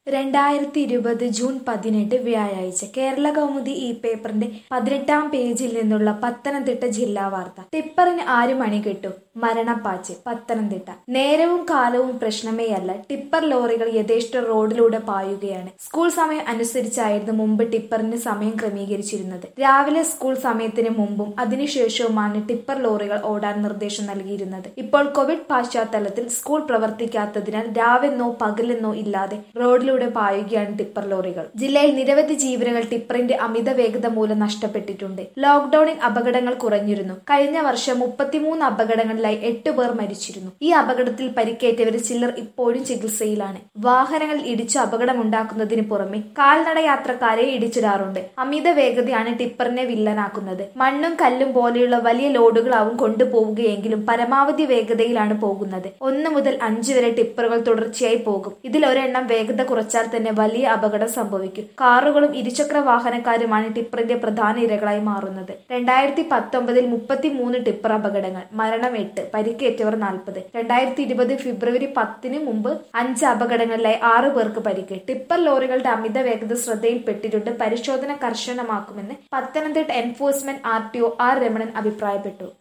രണ്ടായിരത്തി ഇരുപത് ജൂൺ പതിനെട്ട് വ്യാഴാഴ്ച കേരള കൗമുദി ഈ പേപ്പറിന്റെ പതിനെട്ടാം പേജിൽ നിന്നുള്ള പത്തനംതിട്ട ജില്ലാ വാർത്ത ടിപ്പറിന് ആര് മണികെട്ടു മരണപ്പാച്ച് പത്തനംതിട്ട നേരവും കാലവും പ്രശ്നമേയല്ല ടിപ്പർ ലോറികൾ യഥേഷ്ട റോഡിലൂടെ പായുകയാണ് സ്കൂൾ സമയം അനുസരിച്ചായിരുന്നു മുമ്പ് ടിപ്പറിന് സമയം ക്രമീകരിച്ചിരുന്നത് രാവിലെ സ്കൂൾ സമയത്തിന് മുമ്പും അതിനുശേഷവുമാണ് ടിപ്പർ ലോറികൾ ഓടാൻ നിർദ്ദേശം നൽകിയിരുന്നത് ഇപ്പോൾ കോവിഡ് പശ്ചാത്തലത്തിൽ സ്കൂൾ പ്രവർത്തിക്കാത്തതിനാൽ രാവെന്നോ പകലെന്നോ ഇല്ലാതെ റോഡിലൂടെ പായുകയാണ് ടിപ്പർ ലോറികൾ ജില്ലയിൽ നിരവധി ജീവനുകൾ ടിപ്പറിന്റെ അമിത വേഗത മൂലം നഷ്ടപ്പെട്ടിട്ടുണ്ട് ലോക്ഡൌണിൽ അപകടങ്ങൾ കുറഞ്ഞിരുന്നു കഴിഞ്ഞ വർഷം മുപ്പത്തിമൂന്ന് അപകടങ്ങളിലായി എട്ട് പേർ മരിച്ചിരുന്നു ഈ അപകടത്തിൽ പരിക്കേറ്റവരിൽ ചിലർ ഇപ്പോഴും ചികിത്സയിലാണ് വാഹനങ്ങൾ ഇടിച്ച് അപകടമുണ്ടാക്കുന്നതിന് പുറമെ കാൽനട യാത്രക്കാരെ ഇടിച്ചിടാറുണ്ട് അമിത വേഗതയാണ് ടിപ്പറിനെ വില്ലനാക്കുന്നത് മണ്ണും കല്ലും പോലെയുള്ള വലിയ ലോഡുകളാവും കൊണ്ടുപോവുകയെങ്കിലും പരമാവധി വേഗതയിലാണ് പോകുന്നത് ഒന്ന് മുതൽ അഞ്ച് വരെ ടിപ്പറുകൾ തുടർച്ചയായി പോകും ഇതിൽ ഒരെണ്ണം വേഗത കുറച്ചാൽ തന്നെ വലിയ അപകടം സംഭവിക്കും കാറുകളും ഇരുചക്ര വാഹനക്കാരുമാണ് ടിപ്പറിന്റെ പ്രധാന ഇരകളായി മാറുന്നത് രണ്ടായിരത്തി പത്തൊമ്പതിൽ മുപ്പത്തിമൂന്ന് ടിപ്പർ അപകടങ്ങൾ മരണം എട്ട് പരിക്കേറ്റവർ നാൽപ്പത് രണ്ടായിരത്തി ഇരുപത് ഫെബ്രുവരി പത്തിന് മുമ്പ് അഞ്ച് അപകടങ്ങളിലായി ആറ് പേർക്ക് പരിക്ക് ടിപ്പർ ലോറികളുടെ അമിത വേഗത ശ്രദ്ധയിൽപ്പെട്ടിട്ടുണ്ട് പരിശോധന കർശനമാക്കുമെന്ന് Pathanamthitta enforcement R T O R Ramanan അഭിപ്രായപ്പെട്ടു